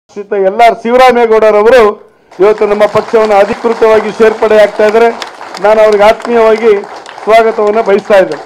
ಶ್ರೀತ L R ಶಿವರಾಮೇಗೌಡರವರು ಇವತ್ತು ನಮ್ಮ ಪಕ್ಷವನ್ನು ಅಧಿಕೃತವಾಗಿ ಸೇರ್ಪಡೆ ಆಗ್ತಾ ಇದ್ದಾರೆ ನಾನು ಅವ್ರಿಗೆ ಆತ್ಮೀಯವಾಗಿ ಸ್ವಾಗತವನ್ನು ಬಯಸ್ತಾ ಇದ್ದೇನೆ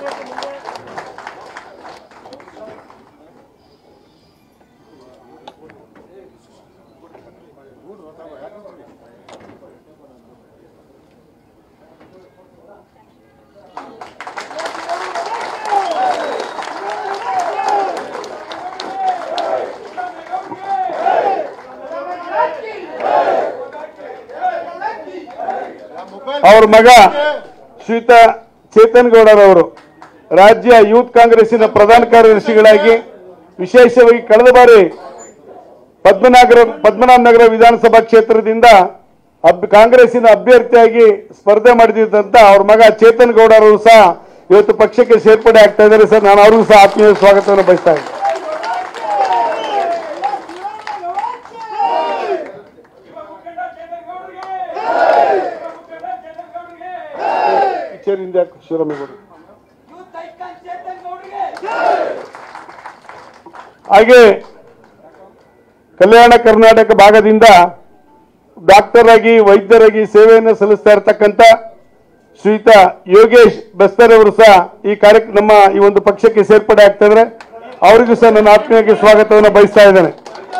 ಅವ್ರ ಮಗ ಶ್ರೀಯುತ ಚೇತನ್ ಗೌಡರವರು ರಾಜ್ಯ ಯೂತ್ ಕಾಂಗ್ರೆಸ್ಸಿನ ಪ್ರಧಾನ ಕಾರ್ಯದರ್ಶಿಗಳಾಗಿ ವಿಶೇಷವಾಗಿ ಕಳೆದ ಬಾರಿ ಪದ್ಮನಾಗರ ಪದ್ಮನಾಭ ನಗರ ವಿಧಾನಸಭಾ ಕ್ಷೇತ್ರದಿಂದ ಅಬ್ ಕಾಂಗ್ರೆಸ್ಸಿನ ಅಭ್ಯರ್ಥಿಯಾಗಿ ಸ್ಪರ್ಧೆ ಮಾಡಿದಂತ ಅವ್ರ ಮಗ ಚೇತನ್ ಗೌಡರವರು ಸಹ ಇವತ್ತು ಪಕ್ಷಕ್ಕೆ ಸೇರ್ಪಡೆ ಆಗ್ತಾ ಇದ್ದಾರೆ ಸರ್ ನಾನು ಅವ್ರಿಗೂ ಸಹ ಆತ್ಮೀಯ ಸ್ವಾಗತವನ್ನು ಬಯಸ್ತಾ ಇದ್ದೀನಿ ಕಿಚೇರಿಯಿಂದ ಶಿವರಾಮೇಗೌಡ ಯೂತ್ ಐಕಾನ್ ಚೇತನ್ ಗೌಡ್ರಿಗೆ ಹಾಗೆ ಕಲ್ಯಾಣ ಕರ್ನಾಟಕ ಭಾಗದಿಂದ ಡಾಕ್ಟರ್ ಆಗಿ ವೈದ್ಯರಾಗಿ ಸೇವೆಯನ್ನು ಸಲ್ಲಿಸ್ತಾ ಇರತಕ್ಕಂತ ಶ್ರೀಯುತ ಯೋಗೇಶ್ ಬೆಸ್ತರ್ ಅವರು ಸಹ ಈ ಕಾರ್ಯಕ್ರಮ ನಮ್ಮ ಈ ಒಂದು ಪಕ್ಷಕ್ಕೆ ಸೇರ್ಪಡೆ ಆಗ್ತಾ ಇದ್ದಾರೆ ಅವರಿಗೂ ಸಹ ನನ್ನ ಆತ್ಮೀಯವಾಗಿ ಸ್ವಾಗತವನ್ನು ಬಯಸ್ತಾ ಇದ್ದೇನೆ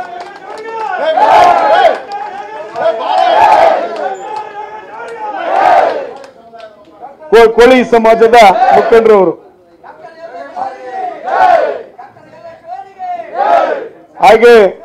ಕೋ- ಕೋಳಿ ಸಮಾಜದ ಮುಖಂಡರವರು ಹಾಗೆ